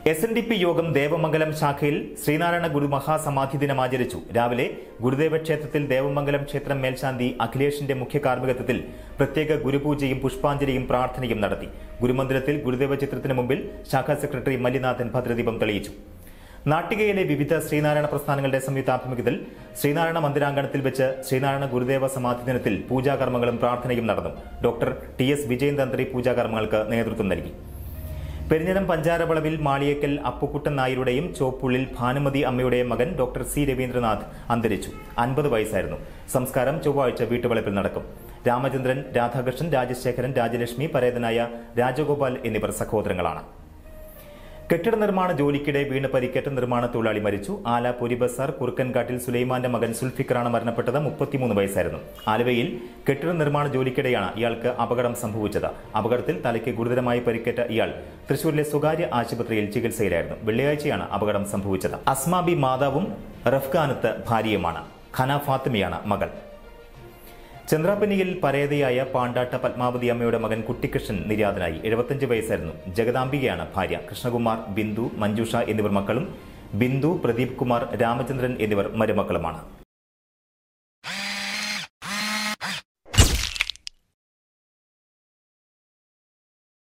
S N D P യോഗം ദേവമംഗലം ശാഖയിൽ ശ്രീനാരായണ ഗുരു മഹാസമാധി ദിനം ആചരിച്ചു രാവിലെ ഗുരുദേവ ക്ഷേത്രത്തിൽ ദേവമംഗലം ക്ഷേത്രം മേൽശാന്തി അഖിലേഷിന്റെ മുഖ്യ കാർമ്മികത്വത്തിൽ പ്രത്യേക ഗുരുപൂജയും പുഷ്പാഞ്ജലിയും പ്രാർത്ഥനയും നടത്തി ഗുരുമന്ദിരത്തിൽ ഗുരുദേവ ചിത്രത്തിന് മുമ്പിൽ ശാഖാ സെക്രട്ടറി മല്ലിനാഥൻ ഭദ്രദീപം തെളിയിച്ചു നാട്ടികയിലെ വിവിധ ശ്രീനാരായണ പ്രസ്ഥാനങ്ങളുടെ സംയുക്താഭിമുഖ്യത്തിൽ ശ്രീനാരായണ മന്ദിരാങ്കണത്തിൽ വെച്ച് ശ്രീനാരായണ ഗുരുദേവ സമാധി ദിനത്തിൽ പൂജാകർമ്മങ്ങളും പ്രാർത്ഥനയും നടന്നു ഡോക്ടർ ടി എസ് വിജയൻ തന്ത്രി പൂജാകർമ്മങ്ങൾക്ക് നേതൃത്വം നൽകി പെരിഞ്ഞനം പഞ്ചാരവളവിൽ മാളിയേക്കൽ അപ്പുക്കുട്ടൻ നായരുടെയും ചോപ്പുള്ളിൽ ഭാനുമതി അമ്മയുടെയും മകൻ ഡോക്ടർ സി രവീന്ദ്രനാഥ് അന്തരിച്ചു അൻപത് വയസ്സായിരുന്നു സംസ്കാരം ചൊവ്വാഴ്ച വീട്ടുവളപ്പിൽ നടക്കും രാമചന്ദ്രൻ രാധാകൃഷ്ണൻ രാജശേഖരൻ രാജലക്ഷ്മി പരേതനായ രാജഗോപാൽ എന്നിവർ സഹോദരങ്ങളാണ് കെട്ടിട നിർമ്മാണ ജോലിക്കിടെ വീണ് പരിക്കേറ്റ നിർമ്മാണ തൊഴിലാളി മരിച്ചു ആല പൊരിബസാർ കുറുക്കൻകാട്ടിൽ സുലൈമാന്റെ മകൻ സുൽഫിക്കറാണ് മരണപ്പെട്ടത് മുപ്പത്തിമൂന്ന് വയസ്സായിരുന്നു ആലുവയിൽ കെട്ടിട നിർമ്മാണ ജോലിക്കിടെയാണ് ഇയാൾക്ക് അപകടം സംഭവിച്ചത് അപകടത്തിൽ തലയ്ക്ക് ഗുരുതരമായി പരിക്കേറ്റ ഇയാൾ തൃശൂരിലെ സ്വകാര്യ ആശുപത്രിയിൽ ചികിത്സയിലായിരുന്നു വെള്ളിയാഴ്ചയാണ് അപകടം സംഭവിച്ചത് അസ്മാബി മാതാവും റഫ്ഖാനത്ത് ഭാര്യയുമാണ് ഖന ഫാത്തിമയാണ് മകൾ ചന്ദ്രാപ്പനിയിൽ പരേതയായ പാണ്ടാട്ട പത്മാവതി അമ്മയുടെ മകൻ കുട്ടിക്കൃഷ്ണൻ നിര്യാതനായി എഴുപത്തഞ്ച് വയസ്സായിരുന്നു ജഗദാംബികയാണ് ഭാര്യ കൃഷ്ണകുമാർ ബിന്ദു മഞ്ജുഷ എന്നിവർ മക്കളും ബിന്ദു പ്രദീപ് കുമാർ രാമചന്ദ്രൻ എന്നിവർ മരുമക്കളുമാണ്